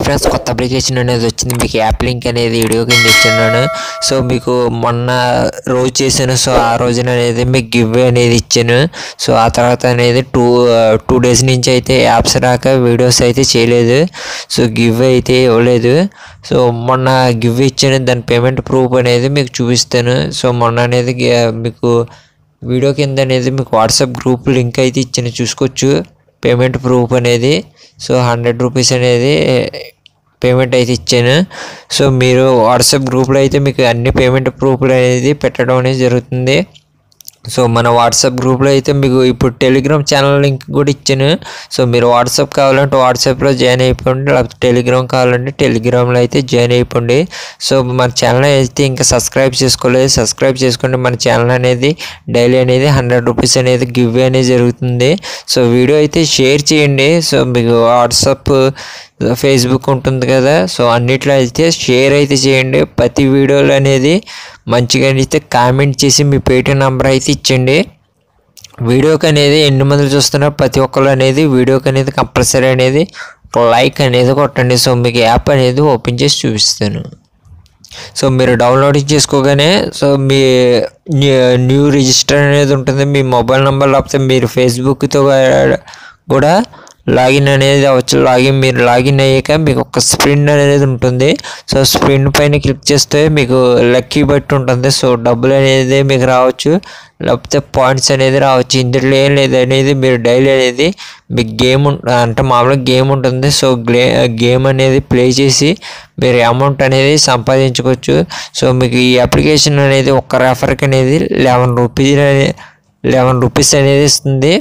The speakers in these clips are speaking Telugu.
ఫ్రెండ్స్ కొత్త అప్లికేషన్ అనేది వచ్చింది మీకు యాప్ లింక్ అనేది వీడియో కింద ఇచ్చాను సో మీకు మొన్న రోజు చేశాను సో ఆ రోజున అనేది మీకు గివ్ అనేది ఇచ్చాను సో ఆ తర్వాత అనేది టూ టూ డేస్ నుంచి అయితే యాప్స్ రాక వీడియోస్ అయితే చేయలేదు సో గివ్ అయితే ఇవ్వలేదు సో మొన్న గివ్ ఇచ్చాను దాని పేమెంట్ ప్రూఫ్ అనేది మీకు చూపిస్తాను సో మొన్న అనేది గి- మీకు వీడియో కింద అనేది మీకు వాట్సాప్ గ్రూప్ లింక్ అయితే ఇచ్చాను చూసుకోవచ్చు పేమెంట్ ప్రూఫ్ అనేది సో హండ్రెడ్ రూపీస్ అనేది పేమెంట్ అయితే ఇచ్చాను సో మీరు వాట్సాప్ గ్రూప్లో అయితే మీకు అన్ని పేమెంట్ ప్రూఫ్లు అనేది పెట్టడం అనేది జరుగుతుంది సో మన వాట్సాప్ గ్రూప్లో అయితే మీకు ఇప్పుడు టెలిగ్రామ్ ఛానల్ లింక్ కూడా ఇచ్చాను సో మీరు వాట్సాప్ కావాలంటే వాట్సాప్లో జాయిన్ అయిపోండి లేకపోతే టెలిగ్రామ్ కావాలంటే టెలిగ్రామ్లో అయితే జాయిన్ అయిపోండి సో మన ఛానల్ అయితే ఇంకా సబ్స్క్రైబ్ చేసుకోలేదు సబ్స్క్రైబ్ చేసుకోండి మన ఛానల్ అనేది డైలీ అనేది హండ్రెడ్ రూపీస్ అనేది గివ్ అనేది జరుగుతుంది సో వీడియో అయితే షేర్ చేయండి సో మీకు వాట్సాప్ ఫేస్బుక్ ఉంటుంది కదా సో అన్నిట్లో అయితే షేర్ అయితే చేయండి ప్రతి వీడియోలో అనేది మంచిగా అయితే కామెంట్ చేసి మీ పేటీఎం నెంబర్ అయితే ఇచ్చండి వీడియోకి అనేది ఎన్ని మంది చూస్తున్నారు ప్రతి ఒక్కరు అనేది వీడియోకి అనేది కంపల్సరీ అనేది లైక్ అనేది కొట్టండి సో మీకు యాప్ అనేది ఓపెన్ చేసి చూపిస్తాను సో మీరు డౌన్లోడ్ చేసుకోగానే సో మీ న్యూ- న్యూ రిజిస్టర్ అనేది ఉంటుంది మీ మొబైల్ నెంబర్ లేకపోతే మీరు ఫేస్బుక్తో కూడా లాగిన్ అనేది అవ్వచ్చు లాగిన్ మీరు లాగిన్ అయ్యాక మీకు ఒక స్ప్రిన్ అనేది ఉంటుంది సో స్ప్రిన్ పైన క్లిక్ చేస్తే మీకు లక్కీ బట్టి ఉంటుంది సో డబ్బులు అనేది మీకు రావచ్చు లేకపోతే పాయింట్స్ అనేది రావచ్చు ఇందులో ఏం లేదు అనేది మీరు డైలీ అనేది మీకు గేమ్ అంటే మామూలుగా గేమ్ ఉంటుంది సో గ్లే గేమ్ అనేది ప్లే చేసి మీరు అమౌంట్ అనేది సంపాదించుకోవచ్చు సో మీకు ఈ అప్లికేషన్ అనేది ఒక్క రెఫర్కి అనేది లెవెన్ రూపీస్ లెవెన్ రూపీస్ అనేది ఇస్తుంది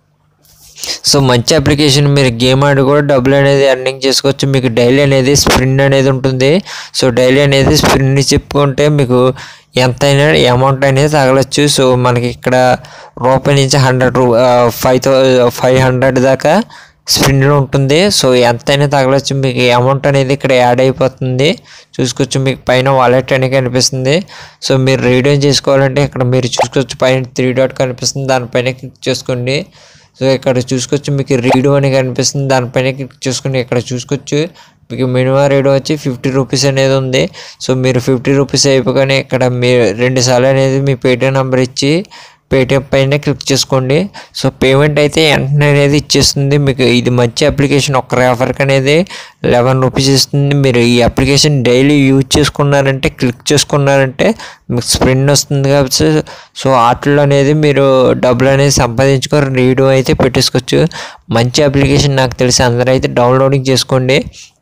సో మంచి అప్లికేషన్ మీరు గేమ్ ఆడి కూడా డబ్బులు అనేది ఎర్నింగ్ చేసుకోవచ్చు మీకు డైలీ అనేది స్ప్రిన్ అనేది ఉంటుంది సో డైలీ అనేది స్ప్రిన్ చెప్పుకుంటే మీకు ఎంతైనా అమౌంట్ అనేది తగలచ్చు సో మనకి ఇక్కడ రూపాయి నుంచి హండ్రెడ్ రూ ఫైవ్ థౌ ఫైవ్ హండ్రెడ్ దాకా స్పిన్ ఉంటుంది సో ఎంతైనా తగలచ్చు మీకు అమౌంట్ అనేది ఇక్కడ యాడ్ అయిపోతుంది చూసుకోవచ్చు మీకు పైన వాలెట్ అని కనిపిస్తుంది సో మీరు రీడౌన్ చేసుకోవాలంటే ఇక్కడ మీరు చూసుకోవచ్చు పైన త్రీ డాట్ కనిపిస్తుంది దానిపైన క్లిక్ చేసుకోండి సో ఇక్కడ చూసుకోవచ్చు మీకు రీడో అని కనిపిస్తుంది దానిపైన క్లిక్ చేసుకుని ఇక్కడ చూసుకోవచ్చు మీకు మినిమం రీడో వచ్చి ఫిఫ్టీ రూపీస్ అనేది ఉంది సో మీరు ఫిఫ్టీ రూపీస్ అయిపోగానే ఇక్కడ మీరు రెండు సార్లు అనేది మీ పేటిఎం నెంబర్ ఇచ్చి పేటిఎం పైన క్లిక్ చేసుకోండి సో పేమెంట్ అయితే వెంటనే అనేది ఇచ్చేస్తుంది మీకు ఇది మంచి అప్లికేషన్ ఒక్క రెఫర్కి అనేది లెవెన్ రూపీస్ ఇస్తుంది మీరు ఈ అప్లికేషన్ డైలీ యూజ్ చేసుకున్నారంటే క్లిక్ చేసుకున్నారంటే మీకు స్ప్రింట్ వస్తుంది కాబట్టి సో వాటిలో అనేది మీరు డబ్బులు అనేది సంపాదించుకొని రీడో అయితే పెట్టేసుకోవచ్చు మంచి అప్లికేషన్ నాకు తెలిసి అందరూ అయితే డౌన్లోడింగ్ చేసుకోండి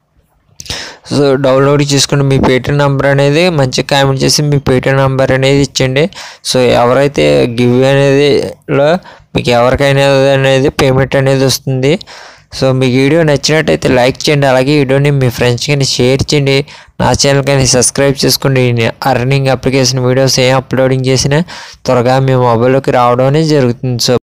సో డౌన్లోడ్ చేసుకుని మీ పేటీఎం నెంబర్ అనేది మంచి కామెంట్ చేసి మీ పేటీఎం నెంబర్ అనేది ఇచ్చండి సో ఎవరైతే గివ్ అనేది లో మీకు ఎవరికైనా అనేది పేమెంట్ అనేది వస్తుంది సో మీకు వీడియో నచ్చినట్టయితే లైక్ చేయండి అలాగే వీడియోని మీ ఫ్రెండ్స్ కానీ షేర్ చేయండి నా ఛానల్ కానీ సబ్స్క్రైబ్ చేసుకోండి అర్నింగ్ అప్లికేషన్ వీడియోస్ ఏం అప్లోడింగ్ చేసినా త్వరగా మీ మొబైల్లోకి రావడం అనేది జరుగుతుంది సో